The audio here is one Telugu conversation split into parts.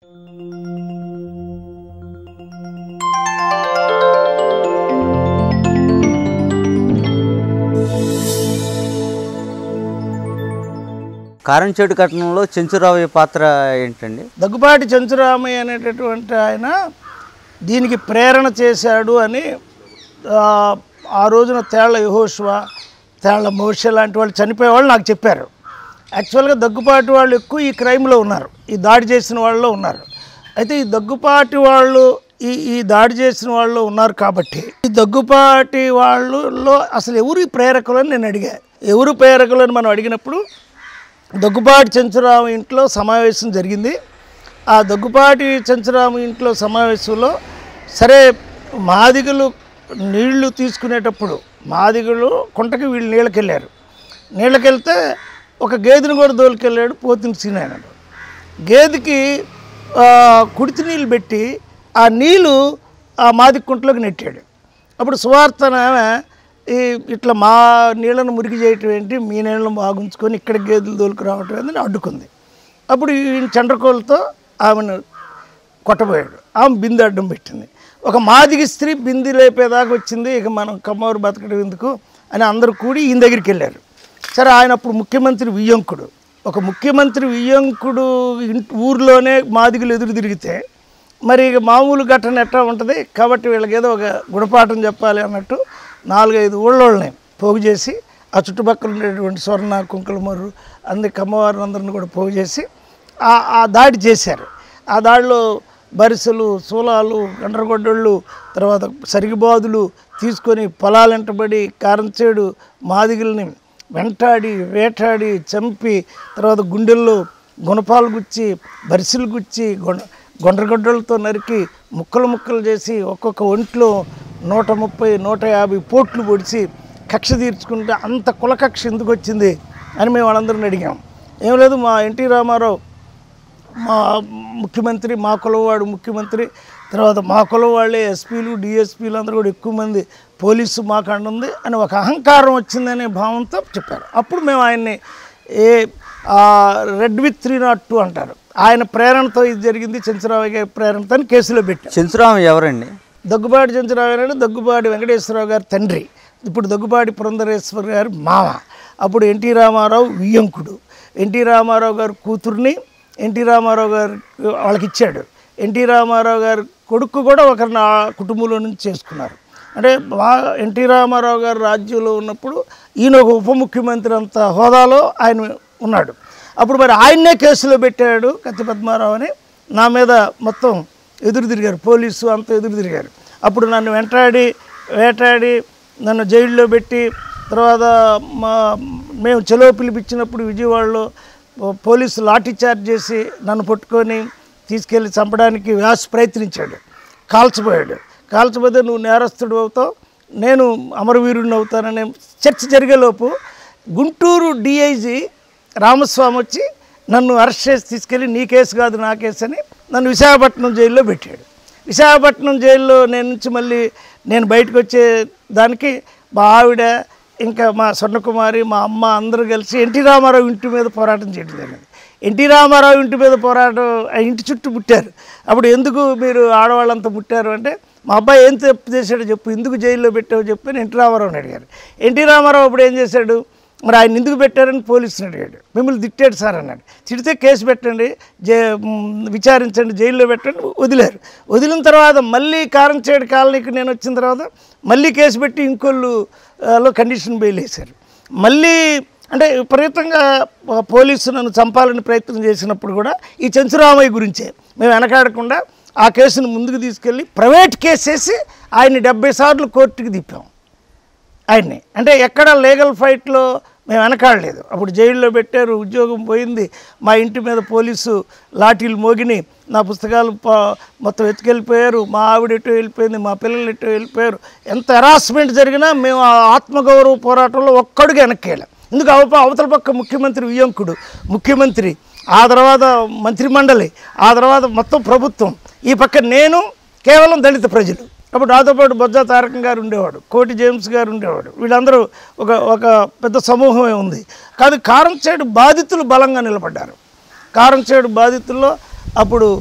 కారంచేడు కట్టణంలో చెంచురావయ్య పాత్ర ఏంటండి దగ్గుబాటి చెంచురామయ్య అనేటటువంటి ఆయన దీనికి ప్రేరణ చేశాడు అని ఆ, ఆ రోజున తేళ్ల యహోష్వ తేళ్ల మోష లాంటి వాళ్ళు చనిపోయే వాళ్ళు నాకు చెప్పారు యాక్చువల్గా దగ్గుపాటి వాళ్ళు ఎక్కువ ఈ క్రైమ్లో ఉన్నారు ఈ దాడి చేసిన వాళ్ళలో ఉన్నారు అయితే ఈ దగ్గుపాటి వాళ్ళు ఈ ఈ దాడి చేసిన వాళ్ళు ఉన్నారు కాబట్టి ఈ దగ్గుపాటి వాళ్ళలో అసలు ఎవరు ఈ ప్రేరకులు అని నేను అడిగా ఎవరు ప్రేరకులు అని మనం అడిగినప్పుడు దగ్గుపాటి చెంచురామ ఇంట్లో సమావేశం జరిగింది ఆ దగ్గుపాటి చెంచురామ ఇంట్లో సమావేశంలో సరే మాదిగలు నీళ్లు తీసుకునేటప్పుడు మాదిగలు కుంటకి వీళ్ళు నీళ్ళకి వెళ్ళారు నీళ్ళకి వెళ్తే ఒక గేదెని కూడా దోలుకెళ్ళాడు పోతిన సీనాయనడు గేదెకి ఆ, కుడితి నీళ్ళు పెట్టి ఆ నీళ్ళు ఆ మాది కుంటలోకి నెట్టాడు అప్పుడు సువార్తన ఆమె ఈ ఇట్లా మా నీళ్ళను మురికి చేయటం ఏంటి మీ నీళ్ళను బాగుంచుకొని ఇక్కడ గేదెలు దోలుకు రావటం ఏందని అడ్డుకుంది అప్పుడు ఈ చండ్రకోలతో ఆమెను కొట్టబోయాడు ఆమె బిందె అడ్డం పెట్టింది ఒక మాదిగి స్త్రీ బింది లేపేదాకా వచ్చింది ఇక మనం కమ్మవారు బతకడం ఎందుకు అని అందరూ కూడి ఈయన దగ్గరికి వెళ్ళారు సరే ఆయన అప్పుడు ముఖ్యమంత్రి వియ్యంకుడు ఒక ముఖ్యమంత్రి వియ్యంకుడు ఇంటి ఊర్లోనే మాదిగలు ఎదురు తిరిగితే మరి ఇక మామూలు ఘటన ఎట్లా ఉంటుంది కాబట్టి వీళ్ళకి ఏదో ఒక గుణపాఠం చెప్పాలి అన్నట్టు నాలుగైదు ఊళ్ళోళ్ళని పోగు చేసి ఆ చుట్టుపక్కల ఉండేటువంటి స్వర్ణ కుంకులమర్రు అందరి కమ్మవారిని అందరిని కూడా పోగు చేసి ఆ ఆ దాడి చేశారు ఆ దాడిలో బరిసెలు సూలాలు గండ్రగొడ్డళ్ళు తర్వాత సరిగిబాదులు తీసుకొని పొలాలెంటబడి కారంచేడు మాదిగల్ని వెంటాడి వేటాడి చంపి తర్వాత గుండెల్లో గుణపాలు గుచ్చి బరిసెలు గుచ్చి గొండ గొండ్రగొడ్డలతో నరికి ముక్కలు ముక్కలు చేసి ఒక్కొక్క ఒంట్లో నూట ముప్పై నూట యాభై పోట్లు పొడిచి కక్ష తీర్చుకుంటే అంత కులకక్ష ఎందుకు వచ్చింది అని మేము వాళ్ళందరిని అడిగాం ఏం లేదు మా ఎన్టీ రామారావు మా ముఖ్యమంత్రి మా కులవాడు ముఖ్యమంత్రి తర్వాత మా కులం వాళ్ళే ఎస్పీలు డిఎస్పీలు అందరూ కూడా ఎక్కువ మంది పోలీసు మాకు ఉంది అని ఒక అహంకారం వచ్చిందనే భావంతో చెప్పారు అప్పుడు మేము ఆయన్ని A read with three nought two అంటారు ఆయన ప్రేరణతో ఇది జరిగింది చంద్రరావు గారి ప్రేరణతో అని కేసులో పెట్టారు చెంచురామయ్య ఎవరండి దగ్గుబాటి చంద్రరావు గారు దగ్గుబాటి వెంకటేశ్వరరావు గారి తండ్రి ఇప్పుడు దగ్గుబాటి పురంధరేశ్వర గారి మామ అప్పుడు ఎన్టీ రామారావు వియ్యంకుడు ఎన్టీ రామారావు గారి కూతుర్ని ఎన్టీ రామారావు గారు వాళ్ళకి ఇచ్చాడు ఎన్టీ రామారావు గారి కొడుకు కూడా ఒకరిని ఆ కుటుంబంలో నుంచి చేసుకున్నారు అంటే మా ఎన్టీ రామారావు గారు రాజ్యంలో ఉన్నప్పుడు ఈయన ఒక ఉప ముఖ్యమంత్రి అంత హోదాలో ఆయన ఉన్నాడు అప్పుడు మరి ఆయన్నే కేసులో పెట్టాడు కత్తి పద్మారావు అని నా మీద మొత్తం ఎదురు తిరిగారు పోలీసు అంత ఎదురు తిరిగారు అప్పుడు నన్ను వెంటాడి వేటాడి నన్ను జైల్లో పెట్టి తర్వాత మా మేము చెలో పిలిపించినప్పుడు విజయవాడలో పో- పోలీసు లాఠీ చార్జ్ చేసి నన్ను పట్టుకొని తీసుకెళ్ళి చంపడానికి వ్యాస్ ప్రయత్నించాడు కాల్చిపోయాడు కాల్చిపోతే నువ్వు నేరస్తుడు అవుతావు నేను అమరవీరుడిని అవుతాననే చర్చ జరిగేలోపు గుంటూరు డిఐజీ రామస్వామి వచ్చి నన్ను అరెస్ట్ చేసి తీసుకెళ్ళి నీ కేసు కాదు నా కేసు అని నన్ను విశాఖపట్నం జైల్లో పెట్టాడు విశాఖపట్నం జైల్లో నేను నుంచి మళ్ళీ నేను బయటకు వచ్చే దానికి మా ఆవిడ ఇంకా మా స్వర్ణకుమారి మా అమ్మ అందరూ కలిసి ఎన్టీ రామారావు ఇంటి మీద పోరాటం చేయడం జరిగింది ఎన్టీ రామారావు ఇంటి మీద పోరాటం ఆ ఇంటి చుట్టూ పుట్టారు అప్పుడు ఎందుకు మీరు ఆడవాళ్ళంతా పుట్టారు అంటే మా అబ్బాయి ఏం తప్పు చేశాడో చెప్పు ఎందుకు జైల్లో పెట్టావు చెప్పి అని ఎన్టీ రామారావుని అడిగారు ఎన్టీ రామారావు అప్పుడు ఏం చేశాడు మరి ఆయన ఎందుకు పెట్టారని పోలీసుని అడిగాడు మిమ్మల్ని తిట్టాడు సార్ అన్నాడు తిడితే కేసు పెట్టండి జై మ్, విచారించండి జైల్లో పెట్టండి వదిలారు వదిలిన తర్వాత మళ్ళీ కారంచేడు కాలనీకి నేను వచ్చిన తర్వాత మళ్ళీ కేసు పెట్టి ఇంకోళ్ళు ఆ, లో కండిషన్ బెయిల్ వేశారు మళ్ళీ అంటే విపరీతంగా ఆ, పోలీసు నన్ను చంపాలని ప్రయత్నం చేసినప్పుడు కూడా ఈ చెంచురామయ్య గురించే మేము వెనకాడకుండా ఆ కేసును ముందుకు తీసుకెళ్ళి ప్రైవేట్ కేసు వేసి ఆయన్ని డెబ్బై సార్లు కోర్టుకి తిప్పాం ఆయన్ని అంటే ఎక్కడ లీగల్ ఫైట్లో మేము వెనకాడలేదు అప్పుడు జైల్లో పెట్టారు ఉద్యోగం పోయింది మా ఇంటి మీద పోలీసు లాఠీలు మోగిని నా పుస్తకాలు ప- మొత్తం ఎత్తుకెళ్ళిపోయారు మా ఆవిడ ఎటో వెళ్ళిపోయింది మా పిల్లలు ఎటో వెళ్ళిపోయారు ఎంత హెరాస్మెంట్ జరిగినా మేము ఆ ఆత్మగౌరవ పోరాటంలో ఒక్కడుగా వెనక్కేళ్ళం ఎందుకు అవత అవతల పక్క ముఖ్యమంత్రి వియంకుడు ముఖ్యమంత్రి ఆ తర్వాత మంత్రిమండలి ఆ తర్వాత మొత్తం ప్రభుత్వం ఈ పక్క నేను కేవలం దళిత ప్రజలు అప్పుడు నాతో పాటు బొజ్జా తారకం గారు ఉండేవాడు కోటి జేమ్స్ గారు ఉండేవాడు వీళ్ళందరూ ఒక ఒక పెద్ద సమూహమే ఉంది కానీ కారంచేడు బాధితులు బలంగా నిలబడ్డారు కారంచేడు బాధితుల్లో అప్పుడు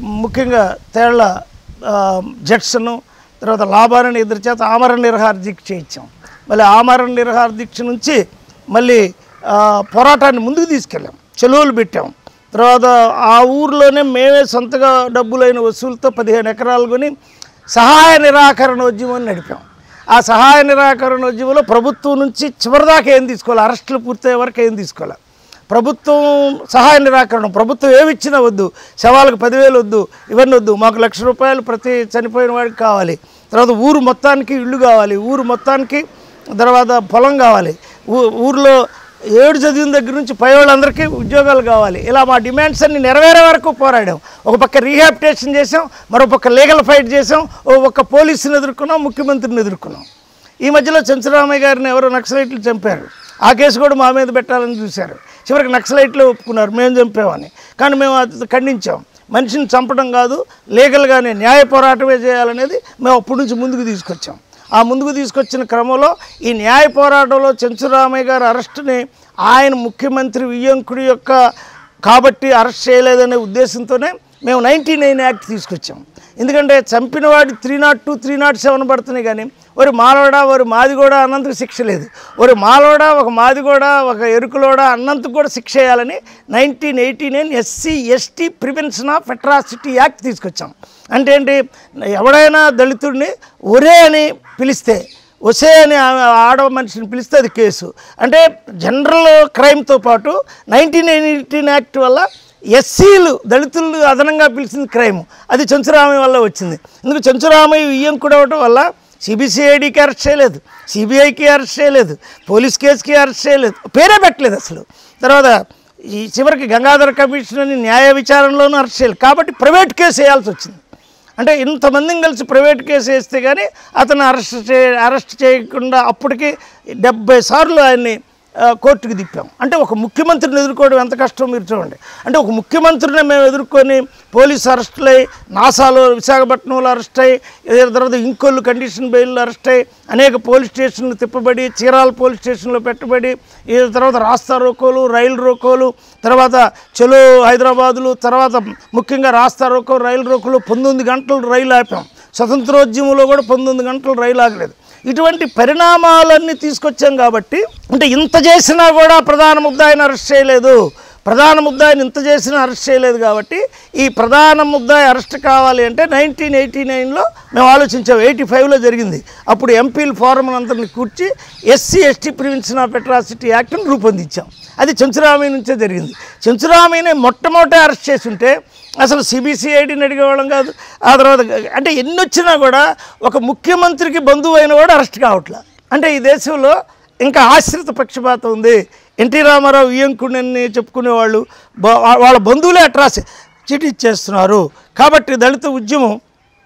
ముఖ్యంగా తేళ్ల ఆ, జడ్సన్ తర్వాత లాభాన్ని ఎదురు చేత ఆమరణ నిరహార దీక్ష చేయించాం మళ్ళీ ఆమరణ నిరహార దీక్ష నుంచి మళ్ళీ ఆ, పోరాటాన్ని ముందుకు తీసుకెళ్ళాం చెలువులు పెట్టాం తర్వాత ఆ ఊర్లోనే మేమే సొంతగా డబ్బులైన వసూలుతో పదిహేను ఎకరాలు కొని సహాయ నిరాకరణ ఉద్యమం నడిపాం ఆ సహాయ నిరాకరణ ఉద్యమంలో ప్రభుత్వం నుంచి చివరిదాకా ఏం తీసుకోవాలి అరెస్టులు పూర్తయ్యే వరకు ఏం తీసుకోవాలి ప్రభుత్వం సహాయ నిరాకరణ ప్రభుత్వం ఏమి ఇచ్చినా వద్దు శవాలకు పదివేలు వద్దు ఇవన్నీ వద్దు మాకు లక్ష రూపాయలు ప్రతి చనిపోయిన వాడికి కావాలి తర్వాత ఊరు మొత్తానికి ఇల్లు కావాలి ఊరు మొత్తానికి తర్వాత పొలం కావాలి ఊ ఊర్లో ఏడు చదివిన దగ్గర నుంచి పై వాళ్ళందరికీ ఉద్యోగాలు కావాలి ఇలా మా డిమాండ్స్ అన్ని నెరవేరే వరకు పోరాడాం ఒక పక్క రీహాబిటేషన్ చేసాం మరో పక్క లీగల్ ఫైట్ చేసాం ఓ పక్క పోలీసుని ఎదుర్కొన్నాం ముఖ్యమంత్రిని ఎదుర్కొన్నాం ఈ మధ్యలో చంచరామయ్య గారిని ఎవరో నక్సలైట్లు చంపారు ఆ కేసు కూడా మా మీద పెట్టాలని చూశారు చివరికి నక్సలైట్లే ఒప్పుకున్నారు మేము చంపామని కానీ మేము అది ఖండించాం మనిషిని చంపడం కాదు లీగల్గానే న్యాయ పోరాటమే చేయాలనేది మేము అప్పటి నుంచి ముందుకు తీసుకొచ్చాం ఆ ముందుకు తీసుకొచ్చిన క్రమంలో ఈ న్యాయ పోరాటంలో చెంచురామయ్య గారి అరెస్టుని ఆయన ముఖ్యమంత్రి వియ్యంకుడి యొక్క కాబట్టి అరెస్ట్ చేయలేదనే ఉద్దేశంతోనే మేము నైంటీ నైన్ యాక్ట్ తీసుకొచ్చాం ఎందుకంటే చంపిన వాడి three nought two three nought seven పడుతున్నాయి కానీ ఒక మాలవడ ఒక మాదిగోడ అన్నందుకు శిక్ష లేదు ఒక మాలవడ ఒక మాదిగోడ ఒక ఎరుకులోడ అన్నందుకు కూడా శిక్ష వేయాలని nineteen eighty nine SC ST prevention of atrocity act తీసుకొచ్చాం అంటే ఏంటి ఎవడైనా దళితుడిని ఒరే అని పిలిస్తే ఒసే అని ఆ- ఆడ మనిషిని పిలిస్తే అది కేసు అంటే జనరల్ క్రైమ్తో పాటు నైన్టీన్ ఎయిటీన్ యాక్ట్ వల్ల ఎస్సీలు దళితులు అదనంగా పిలిచిన క్రైమ్ అది చెంచురామయ్య వల్ల వచ్చింది ఎందుకు చెంచురామయ్య ఇయ్యం కూడా అవటం వల్ల సిబిసిఐడికి అరెస్ట్ చేయలేదు సిబిఐకి అరెస్ట్ చేయలేదు పోలీస్ కేసుకి అరెస్ట్ చేయలేదు పేరే పెట్టలేదు అసలు తర్వాత ఈ చివరికి గంగాధర కమిషన్ అని న్యాయ విచారణలోనూ అరెస్ట్ చేయలేదు కాబట్టి ప్రైవేట్ కేసు వేయాల్సి వచ్చింది అంటే ఇంతమందిని కలిసి ప్రైవేట్ కేసు వేస్తే కానీ అతను అరెస్ట్ చే అరెస్ట్ చేయకుండా అప్పటికి డెబ్బై సార్లు ఆయన్ని ఆ, కోర్టుకి తిప్పాం అంటే ఒక ముఖ్యమంత్రిని ఎదుర్కోవడం ఎంత కష్టం మీరు చూడండి అంటే ఒక ముఖ్యమంత్రిని మేము ఎదుర్కొని పోలీసు అరెస్టులు అయ్యి నాసాలో విశాఖపట్నంలో అరెస్ట్ అయ్యి ఇదే తర్వాత ఇంకొల్లు కండిషన్ బెయిల్లో అరెస్ట్ అయ్యి అనేక పోలీస్ స్టేషన్లు తిప్పబడి చీరాల పోలీస్ స్టేషన్లో పెట్టబడి ఈ తర్వాత రాస్తా రోకోలు రైలు రోకోలు తర్వాత చెలో హైదరాబాదులు తర్వాత ముఖ్యంగా రాస్తా రోకో రైలు రోకోలు పంతొమ్మిది గంటలు రైలు ఆపాం స్వతంత్రోద్యమంలో కూడా పంతొమ్మిది గంటలు రైలు ఆగలేదు ఇటువంటి పరిణామాలన్నీ తీసుకొచ్చాం కాబట్టి అంటే ఇంత చేసినా కూడా ప్రధాన ముద్దాయిని అరెస్ట్ చేయలేదు ప్రధాన ముద్దాయిని ఇంత చేసినా అరెస్ట్ చేయలేదు కాబట్టి ఈ ప్రధాన ముద్దాయి అరెస్ట్ కావాలి అంటే నైన్టీన్ ఎయిటీ నైన్లో మేము ఆలోచించాం ఎయిటీ ఫైవ్లో జరిగింది అప్పుడు ఎంపీలు ఫోరం అందరిని కూర్చి SC ST prevention of atrocity యాక్ట్ని రూపొందించాం అది చెంచురామయ్య నుంచే జరిగింది చెంచురామయ్యని మొట్టమొదట అరెస్ట్ చేసి ఉంటే అసలు సిబిసిఐడిని అడిగేవాళ్ళం కాదు ఆ తర్వాత అంటే ఎన్ని వచ్చినా కూడా ఒక ముఖ్యమంత్రికి బంధువు అయిన వాడు అరెస్ట్ కావట్లా అంటే ఈ దేశంలో ఇంకా ఆశ్రిత పక్షపాతం ఉంది ఎన్టీ రామారావు ఇయ్యంకుడిని చెప్పుకునేవాళ్ళు బా- వాళ్ళ బంధువులే అట్రాసి చిటి ఇచ్చేస్తున్నారు కాబట్టి దళిత ఉద్యమం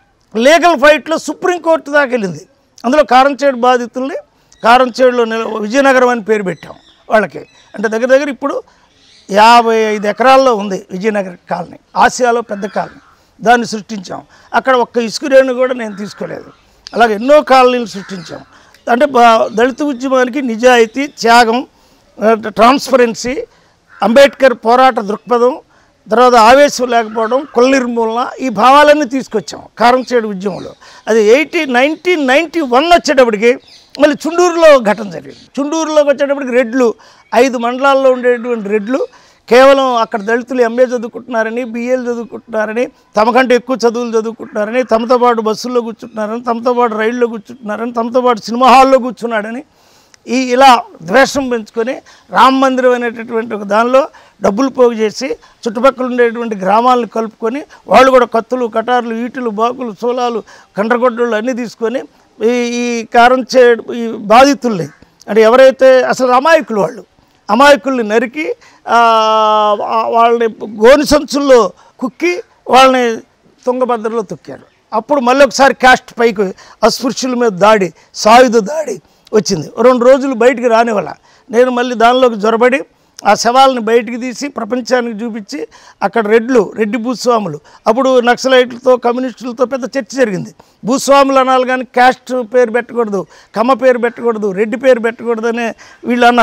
లీగల్ ఫైట్లో సుప్రీంకోర్టు దాకా వెళ్ళింది అందులో కారంచేడు బాధితుల్ని కారంచేడులో నిల విజయనగరం అని పేరు పెట్టాం వాళ్ళకి అంటే దగ్గర దగ్గర ఇప్పుడు యాభై ఐదు ఎకరాల్లో ఉంది విజయనగర్ కాలనీ ఆసియాలో పెద్ద కాలనీ దాన్ని సృష్టించాం అక్కడ ఒక్క ఇసుకురేణు కూడా నేను తీసుకోలేదు అలాగే ఎన్నో కాలనీలు సృష్టించాం అంటే బా- దళిత ఉద్యమానికి నిజాయితీ త్యాగం ఆ, ట్రాన్స్పరెన్సీ అంబేద్కర్ పోరాట దృక్పథం తర్వాత ఆవేశం లేకపోవడం కుల నిర్మూలన ఈ భావాలన్నీ తీసుకొచ్చాం కారంచేడు ఉద్యమంలో అది ఎయిటీ నైన్టీన్ నైంటీ వన్ వచ్చేటప్పటికి మళ్ళీ చుండూరులో ఘటన జరిగింది చుండూరులోకి వచ్చేటప్పటికి రెడ్లు ఐదు మండలాల్లో ఉండేటువంటి రెడ్లు కేవలం అక్కడ దళితులు ఎంఏ చదువుకుంటున్నారని బిఏలు చదువుకుంటున్నారని తమకంటే ఎక్కువ చదువులు చదువుకుంటున్నారని తమతో పాటు బస్సుల్లో కూర్చుంటున్నారని తమతో పాటు రైల్లో కూర్చుంటున్నారని తమతో పాటు సినిమా హాల్లో కూర్చున్నాడని ఈ ఇలా ద్వేషం పెంచుకొని రామ మందిరం అనేటటువంటి ఒక దానిలో డబ్బులు పోగు చేసి చుట్టుపక్కల ఉండేటువంటి గ్రామాలను కలుపుకొని వాళ్ళు కూడా కత్తులు కటార్లు ఈటులు బాకులు సోలాలు కండ్రగొడ్డలు అన్నీ తీసుకొని ఈ ఈ కారం చే ఈ బాధితుల్ని అంటే ఎవరైతే అసలు అమాయకులు వాళ్ళు అమాయకుల్ని నరికి ఆ, ఆ, వాళ్ళని గోని సంచుల్లో కుక్కి వాళ్ళని తుంగభద్రలో తొక్కారు అప్పుడు మళ్ళీ ఒకసారి క్యాస్ట్ పైకి అస్పృశ్యుల మీద దాడి సాయుధ దాడి వచ్చింది రెండు రోజులు బయటికి రానివ్వాల నేను మళ్ళీ దానిలోకి జొరబడి ఆ శవాలని బయటికి తీసి ప్రపంచానికి చూపించి అక్కడ రెడ్లు రెడ్డి భూస్వాములు అప్పుడు నక్సలైట్లతో కమ్యూనిస్టులతో పెద్ద చర్చ జరిగింది భూస్వాములు అనాలి కానీ క్యాస్ట్ పేరు పెట్టకూడదు కమ్మ పేరు పెట్టకూడదు రెడ్డి పేరు పెట్టకూడదు అనే వీళ్ళు అన్నారు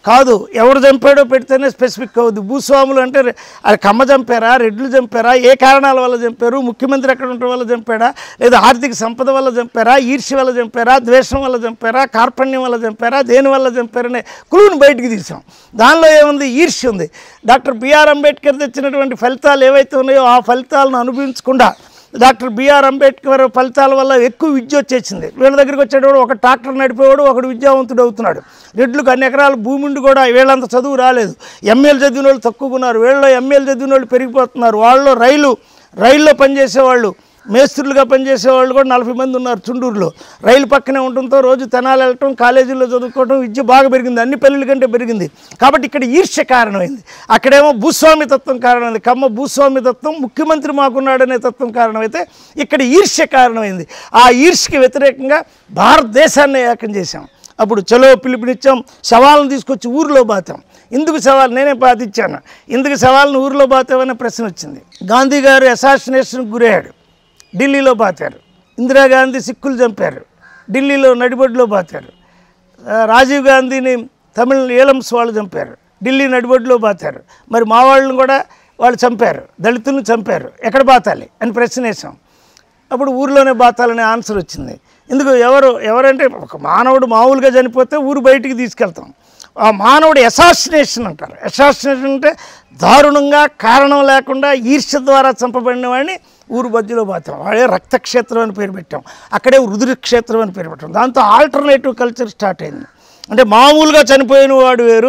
కాదు ఎవరు చంపాడో పెడితేనే స్పెసిఫిక్ అవుద్ది భూస్వాములు అంటే రె- అది కమ్మ చంపారా రెడ్లు చంపారా ఏ కారణాల వల్ల చంపారు ముఖ్యమంత్రి ఎక్కడ ఉండటం వల్ల చంపాడా లేదా ఆర్థిక సంపద వల్ల చంపారా ఈర్ష్య వల్ల చంపారా ద్వేషం వల్ల చంపారా కార్పణ్యం వల్ల చంపారా దేని వల్ల చంపారనే క్లూని బయటికి తీసాం దానిలో ఏముంది ఈర్ష్య ఉంది డాక్టర్ బిఆర్ అంబేద్కర్ తెచ్చినటువంటి ఫలితాలు ఏవైతే ఉన్నాయో ఆ ఫలితాలను అనుభవించకుండా డాక్టర్ బిఆర్ అంబేద్కర్ ఫలితాల వల్ల ఎక్కువ విద్య వచ్చేసింది వీళ్ళ దగ్గరికి వచ్చేటప్పుడు ఒక ట్రాక్టర్ నడిపేవాడు ఒకడు విద్యావంతుడు అవుతున్నాడు రెడ్లకు అన్ని ఎకరాల భూమి ఉండి కూడా వీళ్ళంత చదువు రాలేదు ఎంఏలు చదివిన వాళ్ళు తక్కువగా ఉన్నారు వీళ్ళలో ఎంఏలు చదివిన వాళ్ళు పెరిగిపోతున్నారు వాళ్ళలో రైలు రైల్లో పనిచేసేవాళ్ళు మేస్త్రులుగా పనిచేసే వాళ్ళు కూడా నలభై మంది ఉన్నారు చుండూరులో రైలు పక్కనే ఉండటంతో రోజు తెనాలి వెళ్ళటం కాలేజీల్లో చదువుకోవడం విద్య బాగా పెరిగింది అన్ని పల్లెల కంటే పెరిగింది కాబట్టి ఇక్కడ ఈర్ష్య కారణమైంది అక్కడేమో భూస్వామి తత్వం కారణమైంది కమ్మ భూస్వామి తత్వం ముఖ్యమంత్రి మాకున్నాడనే తత్వం కారణమైతే ఇక్కడ ఈర్ష్య కారణమైంది ఆ ఈర్ష్యకి వ్యతిరేకంగా భారతదేశాన్ని ఏకం చేశాం అప్పుడు చలో పిలుపునిచ్చాం శవాలను తీసుకొచ్చి ఊరిలో బాతాం ఎందుకు సవాల్ నేనే బాధించాను ఎందుకు సవాల్ని ఊరిలో బాతామనే ప్రశ్న వచ్చింది గాంధీ గారు అసాసినేషన్కి గురయ్యాడు ఢిల్లీలో బాతారు ఇందిరాగాంధీ సిక్కులు చంపారు ఢిల్లీలో నడిబొడ్లో బాతారు ఆ, రాజీవ్ గాంధీని తమిళ ఏలమ్స్ వాళ్ళు చంపారు ఢిల్లీ నడిబొడ్లో బాతారు మరి మా వాళ్ళని కూడా వాళ్ళు చంపారు దళితులను చంపారు ఎక్కడ బాతాలి అని ప్రశ్న వేసాం అప్పుడు ఊరిలోనే బాతాలనే ఆన్సర్ వచ్చింది ఎందుకు ఎవరు ఎవరంటే ఒక మానవుడు మామూలుగా చనిపోతే ఊరు బయటికి తీసుకెళ్తాం ఆ మానవుడు అసాసినేషన్ అంటారు అసాసినేషన్ అంటే దారుణంగా కారణం లేకుండా ఈర్ష్య ద్వారా చంపబడిన వాడిని ఊరు మధ్యలో బాతాం వాడే రక్తక్షేత్రం అని పేరు పెట్టాం అక్కడే రుద్రక్షేత్రం అని పేరు పెట్టాం దాంతో ఆల్టర్నేటివ్ కల్చర్ స్టార్ట్ అయింది అంటే మామూలుగా చనిపోయిన వాడు వేరు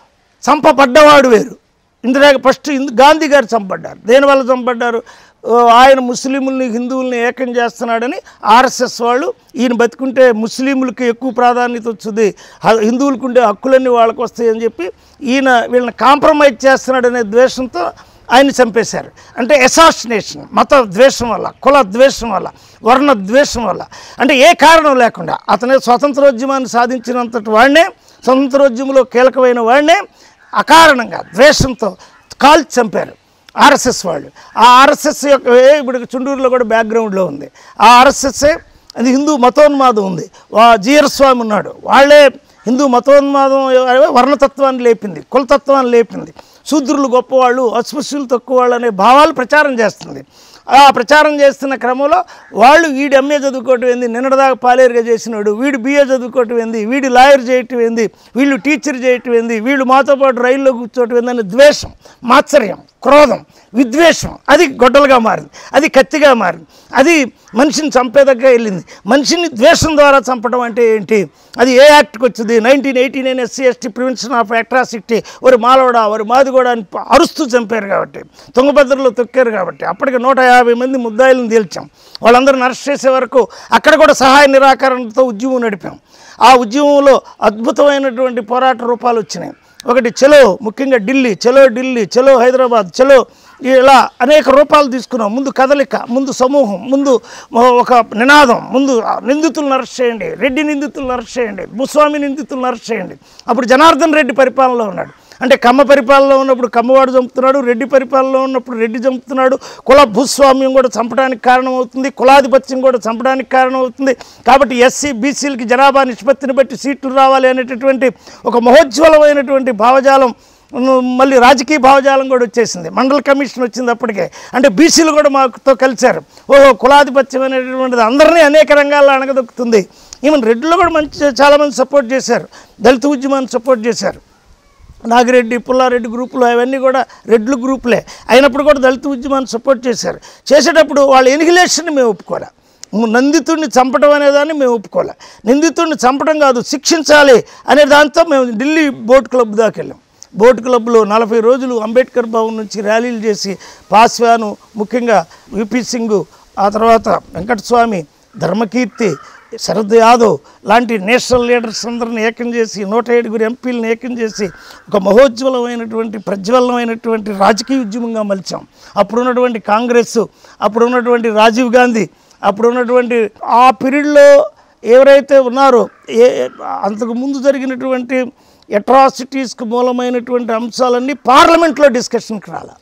చంపబడ్డవాడు వేరు ఇందిరా ఫస్ట్ ఇందు గాంధీ గారు చంపబడ్డారు దేనివల్ల చంపబడ్డారు ఓ, ఆయన ముస్లింలని హిందువుల్ని ఏకం చేస్తున్నాడని ఆర్ఎస్ఎస్ వాళ్ళు ఈయన బతుకుంటే ముస్లింలకి ఎక్కువ ప్రాధాన్యత వచ్చింది హ- హిందువులకు ఉండే హక్కులన్నీ వాళ్ళకి వస్తాయని చెప్పి ఈయన వీళ్ళని కాంప్రమైజ్ చేస్తున్నాడనే ద్వేషంతో ఆయన చంపేశారు అంటే అసాసినేషన్ మత ద్వేషం వల్ల కుల ద్వేషం వల్ల వర్ణ ద్వేషం వల్ల అంటే ఏ కారణం లేకుండా అతనే స్వతంత్రోద్యమాన్ని సాధించినంతటి వాడినే స్వతంత్రోద్యమంలో కీలకమైన వాడినే అకారణంగా ద్వేషంతో కాల్చి చంపారు ఆర్ఎస్ఎస్ వాళ్ళు ఆ ఆర్ఎస్ఎస్ యొక్క ఏ ఇప్పుడు చుండూరులో కూడా బ్యాక్గ్రౌండ్లో ఉంది ఆ ఆర్ఎస్ఎస్ఏ అది హిందూ మతోన్మాదం ఉంది వా జీఆర్ స్వామి ఉన్నాడు వాళ్ళే హిందూ మతోన్మాదం వర్ణతత్వాన్ని లేపింది కులతత్వాన్ని లేపింది శూద్రులు గొప్పవాళ్ళు అస్పృశ్యులు తక్కువ వాళ్ళు అనే భావాలు ప్రచారం చేస్తుంది ఆ ప్రచారం చేస్తున్న క్రమంలో వాళ్ళు వీడి ఎంఏ చదువుకోవటం ఏంది నిన్నటిదాకా పాలేరుగా చేసినాడు వీడు బిఏ చదువుకోవటం ఏంది వీడు లాయర్ చేయటం ఏంది వీళ్ళు టీచర్ చేయటం ఏంది వీళ్ళు మాతో పాటు రైల్లో కూర్చోవటం ఏంది అనే ద్వేషం మాత్సర్యం క్రోధం విద్వేషం అది గొడ్డలుగా మారింది అది కత్తిగా మారింది అది మనిషిని చంపేదగ్గా వెళ్ళింది మనిషిని ద్వేషం ద్వారా చంపడం అంటే ఏంటి అది ఏ యాక్ట్కి వచ్చింది nineteen eighty nine SC ST prevention of atrocity ఒక మాలవడ ఒక మాదిగోడ అని అరుస్తూ చంపారు కాబట్టి తుంగభద్రలో తొక్కారు కాబట్టి అప్పటికి నూట యాభై మంది ముద్దాయిలను తేల్చాం వాళ్ళందరిని అరెస్ట్ చేసే వరకు అక్కడ కూడా సహాయ నిరాకరణతో ఉద్యమం నడిపాం ఆ ఉద్యమంలో అద్భుతమైనటువంటి పోరాట రూపాలు వచ్చినాయి ఒకటి చలో ముఖ్యంగా ఢిల్లీ చలో ఢిల్లీ చలో హైదరాబాద్ చలో ఇలా అనేక రూపాలు తీసుకున్నాం ముందు కదలిక ముందు సమూహం ముందు ఒక నినాదం ముందు నిందితులను అరెస్ట్ చేయండి రెడ్డి నిందితులను అరెస్ట్ చేయండి భూస్వామి నిందితులను అరెస్ట్ చేయండి అప్పుడు జనార్దన్ రెడ్డి పరిపాలనలో ఉన్నాడు అంటే కమ్మ పరిపాలనలో ఉన్నప్పుడు కమ్మవాడు చంపుతున్నాడు రెడ్డి పరిపాలనలో ఉన్నప్పుడు రెడ్డి చంపుతున్నాడు కుల భూస్వామ్యం కూడా చంపడానికి కారణమవుతుంది కులాధిపత్యం కూడా చంపడానికి కారణమవుతుంది కాబట్టి ఎస్సీ బీసీలకి జనాభా నిష్పత్తిని బట్టి సీట్లు రావాలి అనేటటువంటి ఒక మహోజ్వలమైనటువంటి భావజాలం ఉమ్, మళ్ళీ రాజకీయ భావజాలం కూడా వచ్చేసింది మండల కమిషన్ వచ్చింది అప్పటికే అంటే బీసీలు కూడా మాతో కలిశారు ఓహో కులాధిపత్యం అనేటటువంటిది అందరినీ అనేక రంగాల్లో అణగదొక్కుతుంది ఈవెన్ రెడ్డిలో కూడా మంచి చాలామంది సపోర్ట్ చేశారు దళిత ఉద్యమాన్ని సపోర్ట్ చేశారు నాగిరెడ్డి పుల్లారెడ్డి గ్రూపులు అవన్నీ కూడా రెడ్లు గ్రూపులే అయినప్పుడు కూడా దళిత ఉద్యమాన్ని సపోర్ట్ చేశారు చేసేటప్పుడు వాళ్ళ ఎనిహిలేషన్ని మేము ఒప్పుకోలే నందితుడిని చంపడం అనేదాన్ని మేము ఒప్పుకోలే నిందితుడిని చంపడం కాదు శిక్షించాలి అనే దాంతో మేము ఢిల్లీ బోట్ క్లబ్ దాకా వెళ్ళాం బోట్ క్లబ్లో నలభై రోజులు అంబేద్కర్ భవన్ నుంచి ర్యాలీలు చేసి పాస్వాను ముఖ్యంగా విపి సింగ్ ఆ తర్వాత వెంకటస్వామి ధర్మకీర్తి శరద్ యాదవ్ లాంటి నేషనల్ లీడర్స్ అందరిని ఏకం చేసి నూట ఏడుగురు ఎంపీలను ఏకం చేసి ఒక మహోజ్వలమైనటువంటి ప్రజ్వలమైనటువంటి రాజకీయ ఉద్యమంగా మలిచాం అప్పుడు ఉన్నటువంటి కాంగ్రెస్ అప్పుడు ఉన్నటువంటి రాజీవ్ గాంధీ అప్పుడు ఉన్నటువంటి ఆ పీరియడ్లో ఎవరైతే ఉన్నారో ఏ అంతకు ముందు జరిగినటువంటి అట్రాసిటీస్కి మూలమైనటువంటి అంశాలన్నీ పార్లమెంట్లో డిస్కషన్కి రాలా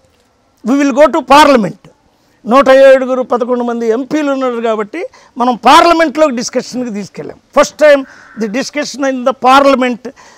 we will go to parliament నూట ఏడుగురు పదకొండు మంది ఎంపీలు ఉన్నారు కాబట్టి మనం పార్లమెంట్లోకి డిస్కషన్కి తీసుకెళ్ళాం first time the discussion in the parliament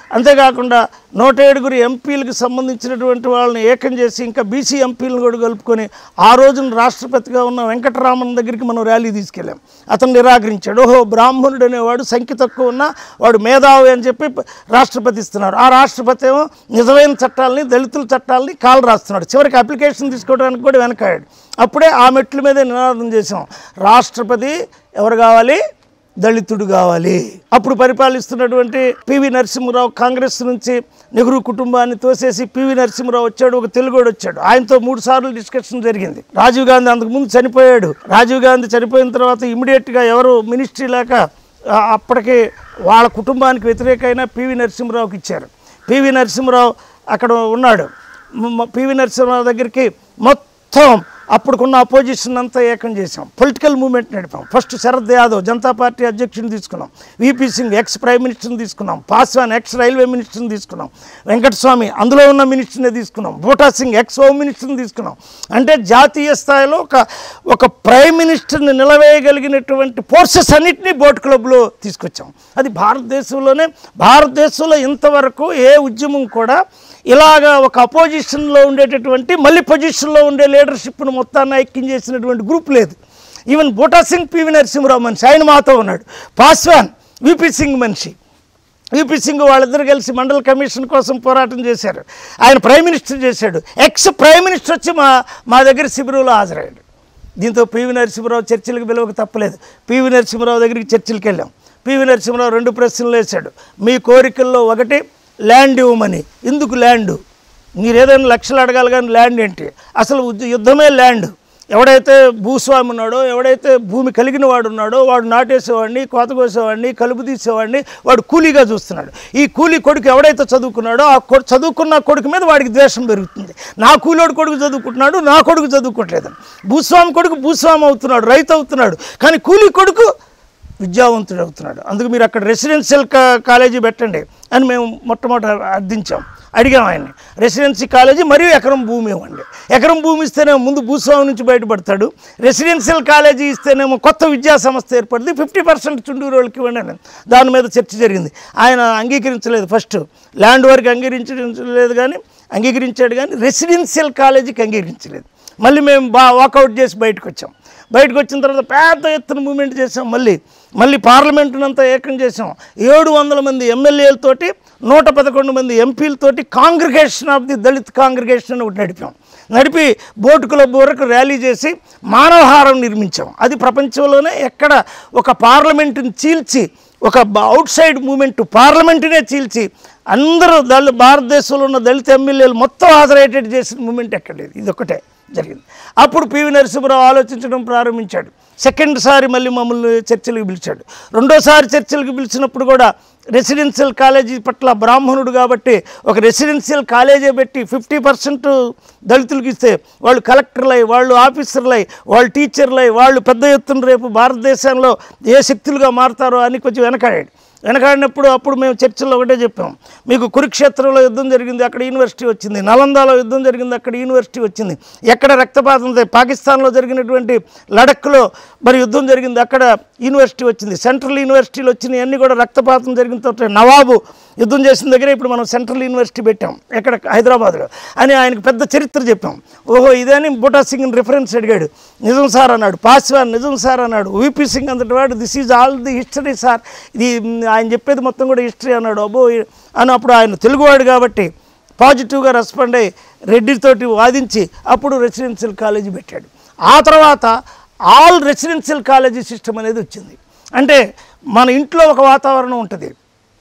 అంతేకాకుండా నూట ఏడుగురు ఎంపీలకు సంబంధించినటువంటి వాళ్ళని ఏకం చేసి ఇంకా బీసీ ఎంపీలను కూడా కలుపుకొని ఆ రోజున రాష్ట్రపతిగా ఉన్న వెంకటరామన్ దగ్గరికి మనం ర్యాలీ తీసుకెళ్ళాం అతను నిరాకరించాడు ఓహో బ్రాహ్మణుడు అనేవాడు సంఖ్య తక్కువ ఉన్నా వాడు మేధావి అని చెప్పి రాష్ట్రపతి ఇస్తున్నారు ఆ రాష్ట్రపతి ఏమో నిజమైన చట్టాలని దళితుల చట్టాలని కాలు రాస్తున్నాడు చివరికి అప్లికేషన్ తీసుకోవడానికి కూడా వెనకాడు అప్పుడే ఆ మెట్ల మీదే నినాదం చేసాం రాష్ట్రపతి ఎవరు కావాలి దళితుడు కావాలి అప్పుడు పరిపాలిస్తున్నటువంటి పివి నరసింహరావు కాంగ్రెస్ నుంచి నెహ్రూ కుటుంబాన్ని తోసేసి పివి నరసింహరావు వచ్చాడు ఒక తెలుగుడు వచ్చాడు ఆయనతో మూడు సార్లు డిస్కషన్ జరిగింది రాజీవ్ గాంధీ అంతకు ముందు చనిపోయాడు రాజీవ్ గాంధీ చనిపోయిన తర్వాత ఇమీడియట్గా ఎవరు మినిస్ట్రీ లేక ఆ, అప్పటికి వాళ్ళ కుటుంబానికి వ్యతిరేకమైన పివి నరసింహరావుకి ఇచ్చారు పివి నరసింహరావు అక్కడ ఉన్నాడు మ- మ- పివి నరసింహరావు దగ్గరికి మొత్తం అప్పుడుకున్న అపోజిషన్ అంతా ఏకం చేసాం పొలిటికల్ మూవ్మెంట్ నడిపాం ఫస్ట్ శరద్ యాదవ్ జనతా పార్టీ అధ్యక్షుని తీసుకున్నాం విపి సింగ్ ఎక్స్ ప్రైమ్ మినిస్టర్ని తీసుకున్నాం పాస్వాన్ ఎక్స్ రైల్వే మినిస్టర్ని తీసుకున్నాం వెంకటస్వామి అందులో ఉన్న మినిస్టర్ని తీసుకున్నాం బోటా సింగ్ ఎక్స్ హోమ్ మినిస్టర్ని తీసుకున్నాం అంటే జాతీయ స్థాయిలో ఒక ఒక ప్రైమ్ మినిస్టర్ని నిలవేయగలిగినటువంటి ఫోర్సెస్ అన్నింటినీ బోట్ క్లబ్లో తీసుకొచ్చాం అది భారతదేశంలోనే భారతదేశంలో ఇంతవరకు ఏ ఉద్యమం కూడా ఇలాగా ఒక అపోజిషన్లో ఉండేటటువంటి మళ్ళీ పొజిషన్లో ఉండే లీడర్షిప్ను మొత్తాన్ని ఐక్యం చేసినటువంటి గ్రూప్ లేదు ఈవెన్ బోటా సింగ్ పివి నరసింహరావు మనిషి ఆయన మాతో ఉన్నాడు పాస్వాన్ విపి సింగ్ మనిషి విపి సింగ్ వాళ్ళిద్దరు కలిసి మండల కమిషన్ కోసం పోరాటం చేశారు ఆయన ప్రైమ్ మినిస్టర్ చేశాడు ఎక్స్ ప్రైమ్ మినిస్టర్ వచ్చి మా మా దగ్గర శిబిరంలో హాజరయ్యాడు దీంతో పివి నరసింహరావు చర్చలకు పిలవక తప్పలేదు పివి నరసింహరావు దగ్గరికి చర్చలకు వెళ్ళాం పివి నరసింహరావు రెండు ప్రశ్నలు వేశాడు మీ కోరికల్లో ఒకటి ల్యాండ్ ఇవ్వమని ఎందుకు ల్యాండ్ మీరు ఏదైనా లక్షలు అడగాలి కానీ ల్యాండ్ ఏంటి అసలు ఉద్ద- యుద్ధమే ల్యాండ్ ఎవడైతే భూస్వామి ఉన్నాడో ఎవడైతే భూమి కలిగిన వాడు ఉన్నాడో వాడు నాటేసేవాడిని కోత కోసేవాడిని కలుపు తీసేవాడిని వాడు కూలీగా చూస్తున్నాడు ఈ కూలీ కొడుకు ఎవడైతే చదువుకున్నాడో ఆ కొ చదువుకున్న కొడుకు మీద వాడికి ద్వేషం పెరుగుతుంది నా కూలోడు కొడుకు చదువుకుంటున్నాడు నా కొడుకు చదువుకోవట్లేదు భూస్వామి కొడుకు భూస్వామి అవుతున్నాడు రైతు అవుతున్నాడు కానీ కూలీ కొడుకు విద్యావంతుడు అవుతున్నాడు అందుకు మీరు అక్కడ రెసిడెన్షియల్ కా- కాలేజీ పెట్టండి అని మేము మొట్టమొదట అర్థించాం అడిగాం ఆయన్ని రెసిడెన్సీ కాలేజీ మరియు ఎకరం భూమి ఇవ్వండి ఎకరం భూమి ఇస్తేనేమో ముందు భూస్వామి నుంచి బయటపడతాడు రెసిడెన్షియల్ కాలేజీ ఇస్తేనేమో కొత్త విద్యా సంస్థ ఏర్పడింది ఫిఫ్టీ పర్సెంట్ చుండూరు వాళ్ళకి ఇవ్వండి అని దాని మీద చర్చ జరిగింది ఆయన అంగీకరించలేదు ఫస్ట్ ల్యాండ్ వరకు అంగీకరించలేదు కానీ అంగీకరించాడు కానీ రెసిడెన్షియల్ కాలేజీకి అంగీకరించలేదు మళ్ళీ మేము బా వాకౌట్ చేసి బయటకు వచ్చాం బయటకు వచ్చిన తర్వాత పెద్ద ఎత్తున మూమెంట్ చేసాం మళ్ళీ మళ్ళీ పార్లమెంటునంతా ఏకం చేసాం ఏడు వందల మంది ఎమ్మెల్యేలతోటి నూట పదకొండు మంది ఎంపీలతోటి congregation of the Dalit congregation అని ఒకటి నడిపాం నడిపి బోటు క్లబ్ వరకు ర్యాలీ చేసి మానవహారం నిర్మించాం అది ప్రపంచంలోనే ఎక్కడ ఒక పార్లమెంటుని చీల్చి ఒక అవుట్ సైడ్ మూమెంట్ పార్లమెంటునే చీల్చి అందరూ దళ భారతదేశంలో ఉన్న దళిత ఎమ్మెల్యేలు మొత్తం హాజరయ్యేటట్టు చేసిన మూమెంట్ ఎక్కడ లేదు ఇది ఒకటే జరిగింది అప్పుడు పివి నరసింహరావు ఆలోచించడం ప్రారంభించాడు సెకండ్ సారి మళ్ళీ మమ్మల్ని చర్చలకు పిలిచాడు రెండోసారి చర్చలకు పిలిచినప్పుడు కూడా రెసిడెన్షియల్ కాలేజీ పట్ల బ్రాహ్మణుడు కాబట్టి ఒక రెసిడెన్షియల్ కాలేజీ పెట్టి ఫిఫ్టీ పర్సెంట్ దళితులకు ఇస్తే వాళ్ళు కలెక్టర్లై వాళ్ళు ఆఫీసర్లై వాళ్ళు టీచర్లై వాళ్ళు పెద్ద ఎత్తున రేపు భారతదేశంలో ఏ శక్తులుగా మారుతారో అని కొంచెం వెనకాడాడు వెనకాడినప్పుడు అప్పుడు మేము చర్చల్లో ఒకటే చెప్పాం మీకు కురుక్షేత్రంలో యుద్ధం జరిగింది అక్కడ యూనివర్సిటీ వచ్చింది నలందాలో యుద్ధం జరిగింది అక్కడ యూనివర్సిటీ వచ్చింది ఎక్కడ రక్తపాతం ఉంది? పాకిస్తాన్లో జరిగినటువంటి లడఖ్లో మరి యుద్ధం జరిగింది అక్కడ యూనివర్సిటీ వచ్చింది సెంట్రల్ యూనివర్సిటీలు వచ్చినాయి అన్నీ కూడా రక్తపాతం జరిగిన తర్వాత నవాబు యుద్ధం చేసిన దగ్గరే ఇప్పుడు మనం సెంట్రల్ యూనివర్సిటీ పెట్టాం ఎక్కడ హైదరాబాద్లో అని ఆయనకు పెద్ద చరిత్ర చెప్పాం ఓహో ఇదని బుటా సింగ్ రిఫరెన్స్ అడిగాడు నిజం సార్ అన్నాడు పాస్వాన్ నిజం సార్ అన్నాడు విపి సింగ్ అంతటి వాడు this is all the history sir ఇది మ్, ఆయన చెప్పేది మొత్తం కూడా హిస్టరీ అన్నాడు అబ్బో అని అప్పుడు ఆయన తెలుగువాడు కాబట్టి పాజిటివ్గా రెస్పాండ్ అయ్యి రెడ్డితోటి వాదించి అప్పుడు రెసిడెన్షియల్ కాలేజీ పెట్టాడు ఆ తర్వాత ఆల్ రెసిడెన్షియల్ కాలేజీ సిస్టమ్ అనేది వచ్చింది అంటే మన ఇంట్లో ఒక వాతావరణం ఉంటుంది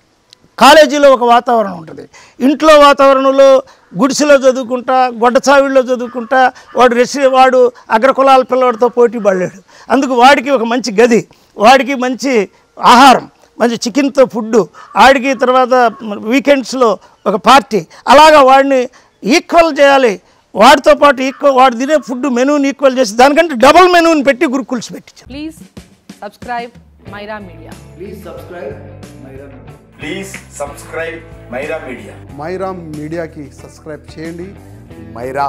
కాలేజీలో ఒక వాతావరణం ఉంటుంది ఇంట్లో వాతావరణంలో గుడిసెలో చదువుకుంటా గొడ్డచావిడిలో చదువుకుంటా వాడు రెసి వాడు అగ్రకులాల పిల్లవాడితో పోటీ పడలేడు అందుకు వాడికి ఒక మంచి గది వాడికి మంచి ఆహారం మంచి చికెన్తో ఫుడ్ ఆడికి తర్వాత వీకెండ్స్లో ఒక పార్టీ అలాగా వాడిని ఈక్వల్ చేయాలి వాడితో పాటు ఈక్వల్ వాడు తినే ఫుడ్ మెనూని ఈక్వల్ చేసి దానికంటే డబుల్ మెనూని పెట్టి గురుకుల్స్ పెట్టించారు Please subscribe Myra Media. Please subscribe Myra Media. Please subscribe Myra Media Myra మీడియాకి సబ్స్క్రైబ్ చేయండి మైరా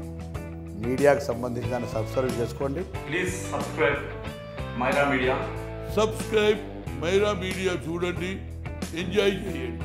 మీడియాకి సంబంధించి దాన్ని సబ్స్క్రైబ్ చేసుకోండి please subscribe Myra Media subscribe Myra Media చూడండి ఎంజాయ్ చేయండి